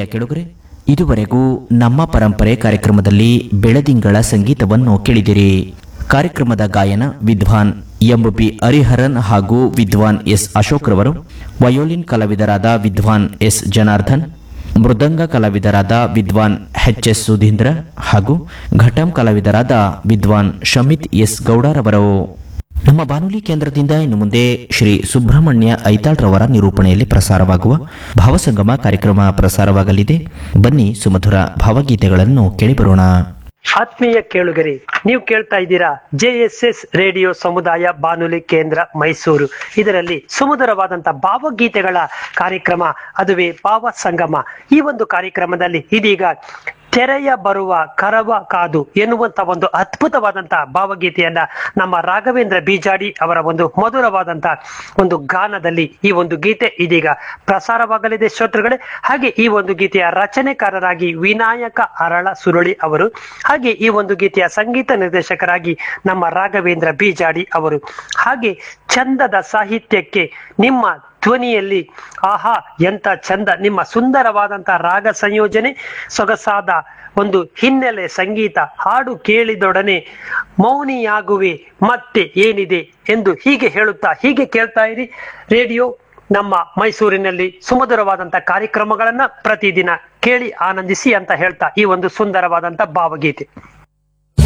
ಕೆಳುಗರೆ ಇದುವರೆಗೂ ನಮ್ಮ ಪರಂಪರೆ ಕಾರ್ಯಕ್ರಮದಲ್ಲಿ ಬೆಳದಿಂಗಳ ಸಂಗೀತವನ್ನು ಕೇಳಿದಿರಿ ಕಾರ್ಯಕ್ರಮದ ಗಾಯನ ವಿದ್ವಾನ್ ಎಂ ಬಿ ಹರಿಹರನ್ ಹಾಗೂ ವಿದ್ವಾನ್ ಎಸ್ ಅಶೋಕ್ ರವರು ವಯೋಲಿನ್ ಕಲಾವಿದರಾದ ವಿದ್ವಾನ್ ಎಸ್ ಜನಾರ್ದನ್ ಮೃದಂಗ ಕಲಾವಿದರಾದ ವಿದ್ವಾನ್ ಎಚ್ ಎಸ್ ಸುಧೀಂದ್ರ ಹಾಗೂ ಘಟಂ ಕಲಾವಿದರಾದ ವಿದ್ವಾನ್ ಶಮಿತ್ ಎಸ್ ಗೌಡರವರು ನಮ್ಮ ಬಾನುಲಿ ಕೇಂದ್ರದಿಂದ ಇನ್ನು ಮುಂದೆ ಶ್ರೀ ಸುಬ್ರಹ್ಮಣ್ಯ ಐತಾಳ್ರವರ ನಿರೂಪಣೆಯಲ್ಲಿ ಪ್ರಸಾರವಾಗುವ ಭಾವಸಂಗಮ ಕಾರ್ಯಕ್ರಮ ಪ್ರಸಾರವಾಗಲಿದೆ ಬನ್ನಿ ಸುಮಧುರ ಭಾವಗೀತೆಗಳನ್ನು ಕೇಳಿಬರೋಣ ಆತ್ಮೀಯ ಕೇಳುಗರಿ ನೀವು ಕೇಳ್ತಾ ಇದ್ದೀರಾ ಜೆ ಎಸ್ ಎಸ್ ರೇಡಿಯೋ ಸಮುದಾಯ ಬಾನುಲಿ ಕೇಂದ್ರ ಮೈಸೂರು ಇದರಲ್ಲಿ ಸುಮಧುರವಾದಂತ ಭಾವಗೀತೆಗಳ ಕಾರ್ಯಕ್ರಮ ಅದುವೇ ಭಾವ ಸಂಗಮ ಈ ಒಂದು ಕಾರ್ಯಕ್ರಮದಲ್ಲಿ ಇದೀಗ ತೆರೆಯ ಬರುವ ಕರವ ಕಾದು ಎನ್ನುವಂತ ಒಂದು ಅದ್ಭುತವಾದಂತ ಭಾವಗೀತೆಯನ್ನ ನಮ್ಮ ರಾಘವೇಂದ್ರ ಬೀಜಾಡಿ ಅವರ ಒಂದು ಮಧುರವಾದಂತ ಒಂದು ಗಾನದಲ್ಲಿ ಈ ಒಂದು ಗೀತೆ ಇದೀಗ ಪ್ರಸಾರವಾಗಲಿದೆ ಶ್ರೋತೃಗಳೇ ಹಾಗೆ ಈ ಒಂದು ಗೀತೆಯ ರಚನೆಕಾರರಾಗಿ ವಿನಾಯಕ ಅರಳ ಸುರಳಿ ಅವರು ಹಾಗೆ ಈ ಒಂದು ಗೀತೆಯ ಸಂಗೀತ ನಿರ್ದೇಶಕರಾಗಿ ನಮ್ಮ ರಾಘವೇಂದ್ರ ಬೀಜಾಡಿ ಅವರು ಹಾಗೆ ಚಂದದ ಸಾಹಿತ್ಯಕ್ಕೆ ನಿಮ್ಮ ಧ್ವನಿಯಲ್ಲಿ ಆಹಾ ಎಂತ ಚಂದ ನಿಮ್ಮ ಸುಂದರವಾದಂತ ರಾಗ ಸಂಯೋಜನೆ ಸೊಗಸಾದ ಒಂದು ಹಿನ್ನೆಲೆ ಸಂಗೀತ ಹಾಡು ಕೇಳಿದೊಡನೆ ಮೌನಿಯಾಗುವೆ ಮತ್ತೆ ಏನಿದೆ ಎಂದು ಹೀಗೆ ಹೇಳುತ್ತಾ ಹೀಗೆ ಕೇಳ್ತಾ ಇರಿ ರೇಡಿಯೋ ನಮ್ಮ ಮೈಸೂರಿನಲ್ಲಿ ಸುಮಧುರವಾದಂತ ಕಾರ್ಯಕ್ರಮಗಳನ್ನ ಪ್ರತಿದಿನ ಕೇಳಿ ಆನಂದಿಸಿ ಅಂತ ಹೇಳ್ತಾ ಈ ಒಂದು ಸುಂದರವಾದಂತ ಭಾವಗೀತೆ